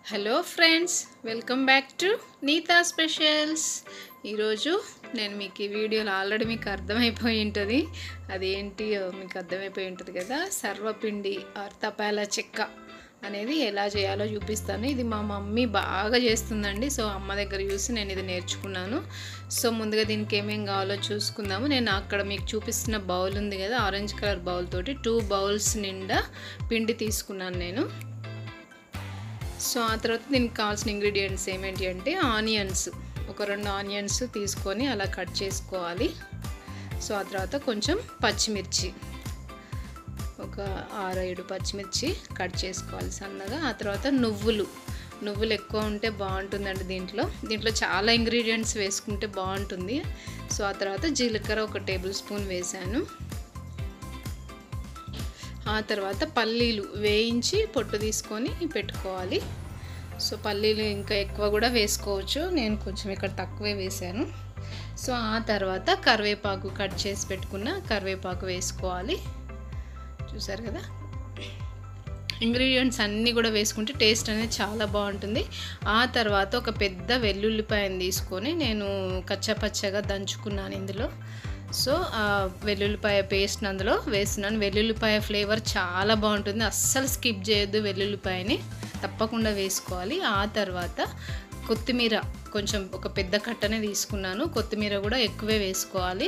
hello friends welcome back to Neeta specials ఈరోజు నేను మీకు ఈ వీడియోలో ఆల్రెడీ మీకు అర్థమైపోయి ఉంటుంది అదేంటి మీకు అర్థమైపోయి ఉంటుంది కదా సర్వపిండి ఆర్ తపాలా చెక్క అనేది ఎలా చేయాలో చూపిస్తాను ఇది మా మమ్మీ బాగా చేస్తుందండి సో అమ్మ దగ్గర చూసి నేను ఇది నేర్చుకున్నాను సో ముందుగా దీనికి ఏమేం కావాలో చూసుకుందాము నేను అక్కడ మీకు చూపిస్తున్న బౌల్ ఉంది కదా ఆరెంజ్ కలర్ బౌల్ తోటి టూ బౌల్స్ నిండా పిండి తీసుకున్నాను నేను సో ఆ తర్వాత దీనికి కావాల్సిన ఇంగ్రీడియంట్స్ ఏమేంటి అంటే ఆనియన్స్ ఒక రెండు ఆనియన్స్ తీసుకొని అలా కట్ చేసుకోవాలి సో ఆ తర్వాత కొంచెం పచ్చిమిర్చి ఒక ఆరు ఏడు పచ్చిమిర్చి కట్ చేసుకోవాలి సన్నగా ఆ తర్వాత నువ్వులు నువ్వులు ఎక్కువ ఉంటే బాగుంటుందండి దీంట్లో దీంట్లో చాలా ఇంగ్రీడియంట్స్ వేసుకుంటే బాగుంటుంది సో ఆ తర్వాత జీలకర్ర ఒక టేబుల్ స్పూన్ వేసాను ఆ తర్వాత పల్లీలు వేయించి పొట్టు తీసుకొని పెట్టుకోవాలి సో పల్లీలు ఇంకా ఎక్కువ కూడా వేసుకోవచ్చు నేను కొంచెం ఇక్కడ తక్కువే వేసాను సో ఆ తర్వాత కరివేపాకు కట్ చేసి పెట్టుకున్న కరివేపాకు వేసుకోవాలి చూసారు కదా ఇంగ్రీడియంట్స్ అన్నీ కూడా వేసుకుంటే టేస్ట్ అనేది చాలా బాగుంటుంది ఆ తర్వాత ఒక పెద్ద వెల్లుల్లిపాయను తీసుకొని నేను కచ్చపచ్చగా దంచుకున్నాను ఇందులో సో ఆ వెల్లుల్లిపాయ పేస్ట్ అందులో వేస్తున్నాను వెల్లుల్లిపాయ ఫ్లేవర్ చాలా బాగుంటుంది అస్సలు స్కిప్ చేయొద్దు వెల్లుల్లిపాయని తప్పకుండా వేసుకోవాలి ఆ తర్వాత కొత్తిమీర కొంచెం ఒక పెద్ద కట్టనే తీసుకున్నాను కొత్తిమీర కూడా ఎక్కువే వేసుకోవాలి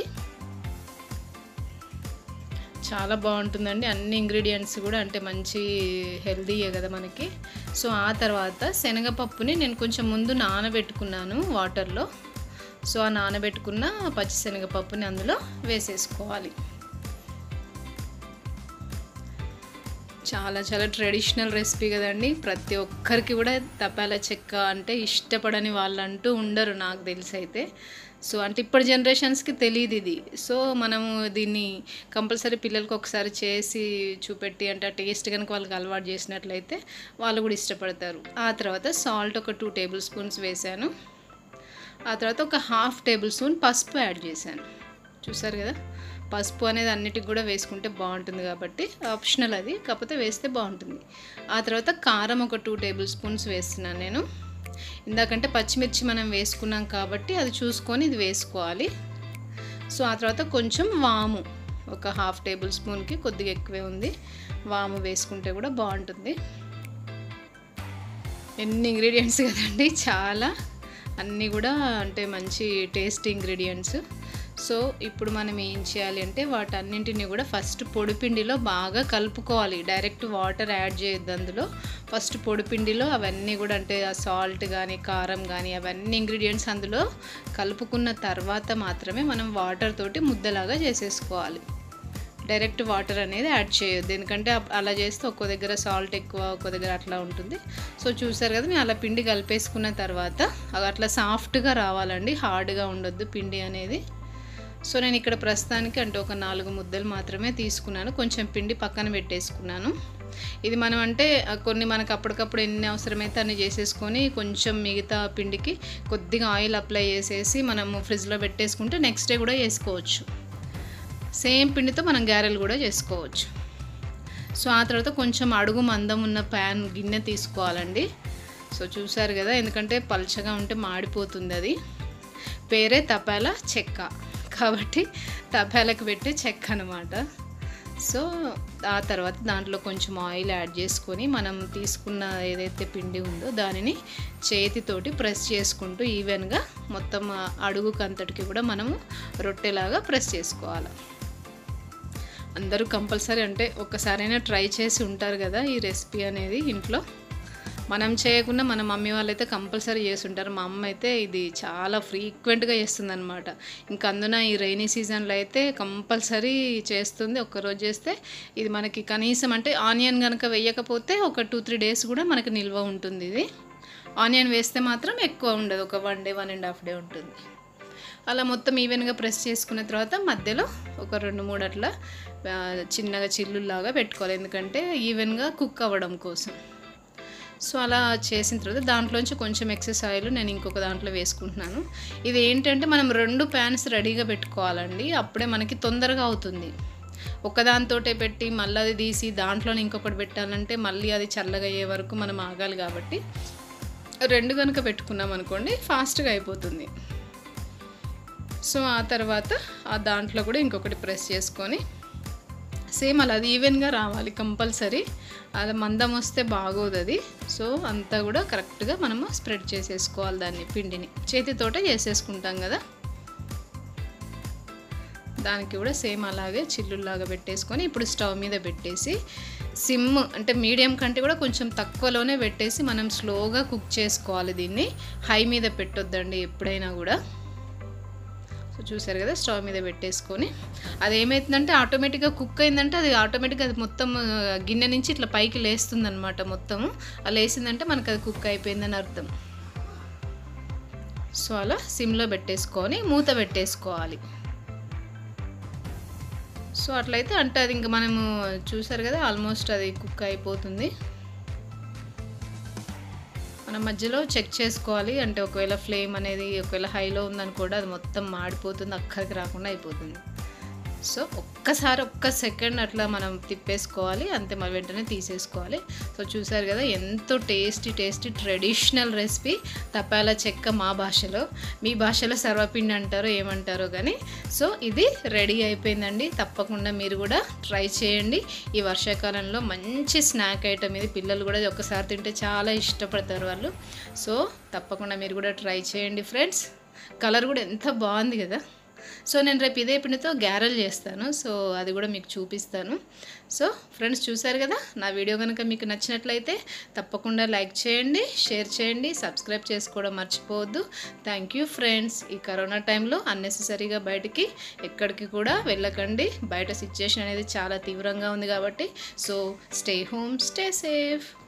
చాలా బాగుంటుందండి అన్ని ఇంగ్రీడియంట్స్ కూడా అంటే మంచి హెల్దీయే కదా మనకి సో ఆ తర్వాత శనగపప్పుని నేను కొంచెం ముందు నానబెట్టుకున్నాను వాటర్లో సో ఆ నానబెట్టుకున్న పచ్చిశనగపప్పుని అందులో వేసేసుకోవాలి చాలా చాలా ట్రెడిషనల్ రెసిపీ కదండి ప్రతి ఒక్కరికి కూడా తపాలా చెక్క అంటే ఇష్టపడని వాళ్ళు అంటూ ఉండరు నాకు తెలిసి అయితే సో అంటే ఇప్పటి జనరేషన్స్కి తెలియదు ఇది సో మనము దీన్ని కంపల్సరీ పిల్లలకి ఒకసారి చేసి చూపెట్టి అంటే ఆ టేస్ట్ కనుక వాళ్ళకి అలవాటు చేసినట్లయితే వాళ్ళు కూడా ఇష్టపడతారు ఆ తర్వాత సాల్ట్ ఒక టూ టేబుల్ స్పూన్స్ వేసాను ఆ తర్వాత ఒక హాఫ్ టేబుల్ స్పూన్ పసుపు యాడ్ చేశాను చూసారు కదా పసుపు అనేది అన్నిటికి కూడా వేసుకుంటే బాగుంటుంది కాబట్టి ఆప్షనల్ అది కాకపోతే వేస్తే బాగుంటుంది ఆ తర్వాత కారం ఒక టూ టేబుల్ స్పూన్స్ వేస్తున్నాను నేను ఇందాకంటే పచ్చిమిర్చి మనం వేసుకున్నాం కాబట్టి అది చూసుకొని ఇది వేసుకోవాలి సో ఆ తర్వాత కొంచెం వాము ఒక హాఫ్ టేబుల్ స్పూన్కి కొద్దిగా ఎక్కువే ఉంది వాము వేసుకుంటే కూడా బాగుంటుంది ఎన్ని ఇంగ్రీడియంట్స్ కదండి చాలా అన్నీ కూడా అంటే మంచి టేస్ట్ ఇంగ్రీడియంట్స్ సో ఇప్పుడు మనం ఏం చేయాలి అంటే వాటన్నింటిని కూడా ఫస్ట్ పొడిపిండిలో బాగా కలుపుకోవాలి డైరెక్ట్ వాటర్ యాడ్ చేయొద్దు అందులో ఫస్ట్ పొడిపిండిలో అవన్నీ కూడా అంటే ఆ సాల్ట్ కానీ కారం కానీ అవన్నీ ఇంగ్రీడియంట్స్ అందులో కలుపుకున్న తర్వాత మాత్రమే మనం వాటర్ తోటి ముద్దలాగా చేసేసుకోవాలి డైరెక్ట్ వాటర్ అనేది యాడ్ చేయొద్దు ఎందుకంటే అలా చేస్తే ఒక్కో దగ్గర సాల్ట్ ఎక్కువ ఒక్కో దగ్గర అట్లా ఉంటుంది సో చూసారు కదా నేను అలా పిండి కలిపేసుకున్న తర్వాత అది అట్లా సాఫ్ట్గా రావాలండి హార్డ్గా ఉండొద్దు పిండి అనేది సో నేను ఇక్కడ ప్రస్తుతానికి అంటే ఒక నాలుగు ముద్దలు మాత్రమే తీసుకున్నాను కొంచెం పిండి పక్కన పెట్టేసుకున్నాను ఇది మనం అంటే కొన్ని మనకు అప్పటికప్పుడు ఎన్ని అవసరమైతే అన్ని చేసేసుకొని కొంచెం మిగతా పిండికి కొద్దిగా ఆయిల్ అప్లై చేసేసి మనము ఫ్రిడ్జ్లో పెట్టేసుకుంటే నెక్స్ట్ డే కూడా వేసుకోవచ్చు సేమ్ పిండితో మనం గారెలు కూడా చేసుకోవచ్చు సో ఆ తర్వాత కొంచెం అడుగు మందం ఉన్న ప్యాన్ గిన్నె తీసుకోవాలండి సో చూసారు కదా ఎందుకంటే పల్చగా ఉంటే మాడిపోతుంది అది పేరే తపాలా చెక్క కాబట్టి తపాలకు పెట్టే చెక్క అనమాట సో ఆ తర్వాత దాంట్లో కొంచెం ఆయిల్ యాడ్ చేసుకొని మనం తీసుకున్న ఏదైతే పిండి ఉందో దానిని చేతితోటి ప్రెస్ చేసుకుంటూ ఈవెన్గా మొత్తం అడుగుకు అంతటికి కూడా మనము రొట్టెలాగా ప్రెస్ చేసుకోవాలి అందరూ కంపల్సరీ అంటే ఒక్కసారైనా ట్రై చేసి ఉంటారు కదా ఈ రెసిపీ అనేది ఇంట్లో మనం చేయకుండా మన మమ్మీ వాళ్ళైతే కంపల్సరీ చేసి ఉంటారు మా అమ్మ అయితే ఇది చాలా ఫ్రీక్వెంట్గా చేస్తుంది అనమాట ఇంకా అందున ఈ రైనీ సీజన్లో అయితే కంపల్సరీ చేస్తుంది ఒక్కరోజు చేస్తే ఇది మనకి కనీసం అంటే ఆనియన్ కనుక వేయకపోతే ఒక టూ త్రీ డేస్ కూడా మనకి నిల్వ ఉంటుంది ఇది ఆనియన్ వేస్తే మాత్రం ఎక్కువ ఉండదు ఒక one day one and half day ఉంటుంది అలా మొత్తం ఈవెన్గా ప్రెస్ చేసుకున్న తర్వాత మధ్యలో ఒక రెండు మూడు అట్లా చిన్నగా చిల్లులాగా పెట్టుకోవాలి ఎందుకంటే ఈవెన్గా కుక్ అవ్వడం కోసం సో అలా చేసిన తర్వాత దాంట్లోంచి కొంచెం ఎక్సెస్ ఆయిల్ నేను ఇంకొక దాంట్లో వేసుకుంటున్నాను ఇది ఏంటంటే మనం రెండు ప్యాన్స్ రెడీగా పెట్టుకోవాలండి అప్పుడే మనకి తొందరగా అవుతుంది ఒకదానితోటే పెట్టి మళ్ళీ అది తీసి దాంట్లోనే ఇంకొకటి పెట్టాలంటే మళ్ళీ అది చల్లగా అయ్యే వరకు మనం ఆగాలి కాబట్టి రెండు కనుక పెట్టుకున్నాం అనుకోండి ఫాస్ట్గా అయిపోతుంది సో ఆ తర్వాత ఆ దాంట్లో కూడా ఇంకొకటి ప్రెస్ చేసుకొని సేమ్ అలా అది ఈవెన్గా రావాలి కంపల్సరీ అలా మందం వస్తే బాగోదు అది సో అంతా కూడా కరెక్ట్గా మనము స్ప్రెడ్ చేసేసుకోవాలి దాన్ని పిండిని చేతితోటే చేసేసుకుంటాం కదా దానికి కూడా సేమ్ అలాగే చిల్లుల్లాగా పెట్టేసుకొని ఇప్పుడు స్టవ్ మీద పెట్టేసి సిమ్ అంటే మీడియం కంటే కూడా కొంచెం తక్కువలోనే పెట్టేసి మనం స్లోగా కుక్ చేసుకోవాలి దీన్ని హై మీద పెట్టొద్దండి ఎప్పుడైనా కూడా సో చూసారు కదా స్టవ్ మీద పెట్టేసుకొని అది ఏమవుతుందంటే ఆటోమేటిక్గా కుక్ అయిందంటే అది ఆటోమేటిక్గా అది మొత్తం ఆ, గిన్నె నుంచి ఇట్లా పైకి లేస్తుంది అనమాట మొత్తము అలా లేసిందంటే మనకు అది కుక్ అయిపోయిందని అర్థం సో అలా సిమ్లో పెట్టేసుకొని మూత పెట్టేసుకోవాలి సో అట్లయితే అంటే అది ఇంకా మనము చూసారు కదా ఆల్మోస్ట్ అది కుక్ అయిపోతుంది మనం మధ్యలో చెక్ చేసుకోవాలి అంటే ఒకవేళ ఫ్లేమ్ అనేది ఒకవేళ హైలో ఉందని కూడా అది మొత్తం మాడిపోతుంది అక్కడికి రాకుండా అయిపోతుంది సో ఒక్కసారి ఒక్క సెకండ్ అట్లా మనం తిప్పేసుకోవాలి అంతే మరి వెంటనే తీసేసుకోవాలి సో చూసారు కదా ఎంతో టేస్టీ టేస్టీ ట్రెడిషనల్ రెసిపీ తపాల చెక్క మా భాషలో మీ భాషలో సర్వపిండి అంటారో ఏమంటారో కానీ సో ఇది రెడీ అయిపోయిందండి తప్పకుండా మీరు కూడా ట్రై చేయండి ఈ వర్షాకాలంలో మంచి స్నాక్ ఐటమ్ ఇది పిల్లలు కూడా ఒకసారి తింటే చాలా ఇష్టపడతారు వాళ్ళు సో తప్పకుండా మీరు కూడా ట్రై చేయండి ఫ్రెండ్స్ కలర్ కూడా ఎంత బాగుంది కదా సో నేను రేపు ఇదే పిండితో గ్యారెల్ చేస్తాను సో అది కూడా మీకు చూపిస్తాను సో ఫ్రెండ్స్ చూసారు కదా నా వీడియో కనుక మీకు నచ్చినట్లయితే తప్పకుండా లైక్ చేయండి షేర్ చేయండి సబ్స్క్రైబ్ చేసుకోవడం మర్చిపోవద్దు థ్యాంక్ యూ ఫ్రెండ్స్ ఈ కరోనా టైంలో అన్నెసెసరీగా బయటికి ఎక్కడికి కూడా వెళ్ళకండి బయట సిచ్యుయేషన్ అనేది చాలా తీవ్రంగా ఉంది కాబట్టి so stay home stay safe